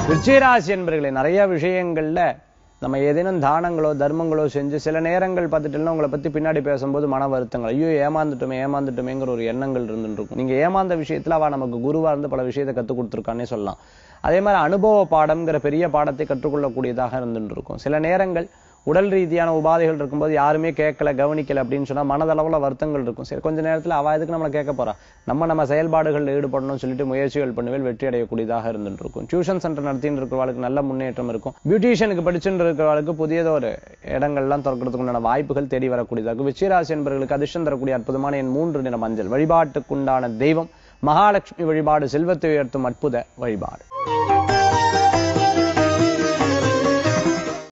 விருச்சிகராசி என்பர்களே நிறைய விஷயங்கள்ல நம்ம ஏதேனும் தானங்களோ தர்மங்களோ செஞ்சு சில நேரங்கள் பார்த்துட்டுனா உங்களை பத்தி பின்னாடி பேசும்போது மன வருத்தங்கள் ஐயோ ஏமாந்துட்டோமே ஏமாந்துட்டோமேங்கிற ஒரு எண்ணங்கள் இருந்துட்டு இருக்கும் நீங்க ஏமாந்த விஷயத்துல அவ நமக்கு குருவா இருந்து பல விஷயத்தை கத்துக் கொடுத்துருக்கான்னே சொல்லலாம் அதே மாதிரி அனுபவ பாடம்ங்கிற பெரிய பாடத்தை கற்றுக்கொள்ளக்கூடியதாக இருந்துட்டு இருக்கும் சில நேரங்கள் உடல் ரீதியான உபாதைகள் இருக்கும்போது யாருமே கேட்கல கவனிக்கல அப்படின்னு சொன்னா மனதளவுல வருத்தங்கள் இருக்கும் சரி கொஞ்ச நேரத்துல அவ எதுக்கு நம்மளை கேட்க போறா நம்ம நம்ம செயல்பாடுகளில் ஈடுபடணும்னு சொல்லிட்டு முயற்சிகள் பண்ணுவேல் வெற்றி அடையக்கூடியதாக இருந்துட்டு இருக்கும் டியூஷன் சென்டர் நடத்தின்னு இருக்கிறவங்களுக்கு நல்ல முன்னேற்றம் இருக்கும் பியூட்டிஷியனுக்கு படிச்சுட்டு இருக்கிறவங்களுக்கு புதியதொரு இடங்கள்லாம் திறக்கிறதுக்கு உண்டான வாய்ப்புகள் தேடி வரக்கூடியதாக இருக்கும் விச்சயராசி என்பவர்களுக்கு அதிர்ஷ்டம் தரக்கூடிய அற்புதமான என் மூன்று நிற மஞ்சள் வழிபாட்டுக்குண்டான தெய்வம் மகாலட்சுமி வழிபாடு செல்வத்தை உயர்த்தும் அற்புத வழிபாடு